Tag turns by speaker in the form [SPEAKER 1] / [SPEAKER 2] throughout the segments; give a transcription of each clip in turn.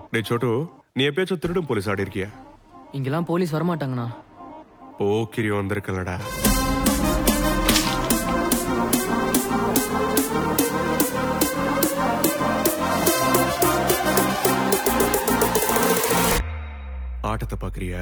[SPEAKER 1] டே சோட்டு நீ எப்பயாச்சும் திருடும் போலீஸ் ஆடி இருக்கியா
[SPEAKER 2] இங்கெல்லாம் போலீஸ் வரமாட்டாங்கண்ணா
[SPEAKER 1] போக்கிரி வந்திருக்கலடா ஆட்டத்தை பாக்குறியா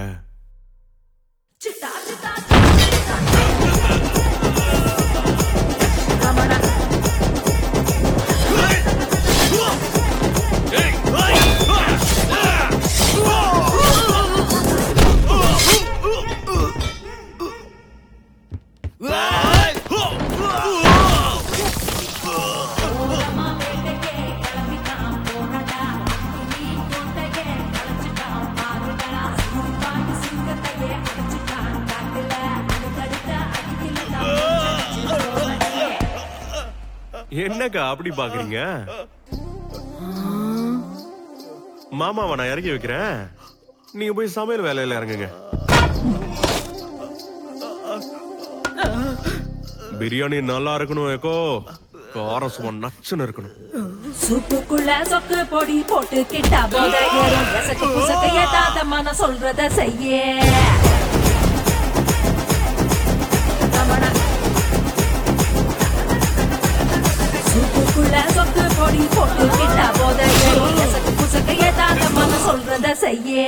[SPEAKER 1] என்னக்கா அப்படி பாக்குறீங்க மாமாவை நான் இறக்கி வைக்கிறேன் நீங்க போய் சமையல் வேலையில இறங்குங்க பிரியாணி நல்லா இருக்கணும் ஏக்கோ காரம் சும்மா நச்சுன்னு இருக்கணும்
[SPEAKER 3] சூப்புக்குள்ள சொக்கு பொடி போட்டு கிட்டா போத ஏறும் எசக்கு புசக்கு ஏதாத மன சொல்றத செய்ய ரமணா. சூப்புக்குள்ள சொக்கு பொடி போட்டு கிட்டா போத ஏறும் எசக்கு புசக்கு ஏதாத மன சொல்றத செய்ய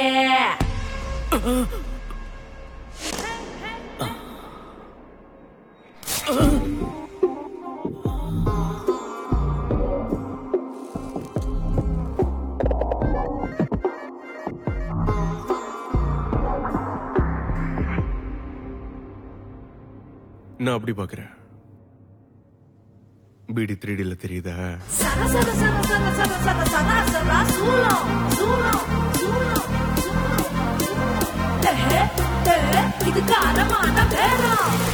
[SPEAKER 1] நான் அப்படி பாக்குறேன் பிடி த்ரீடில தெரியுதா
[SPEAKER 3] சர சர சர சர சர சர சர சர சூலம் சூலம் சூலம் சூலம் இது காரமான பேரம்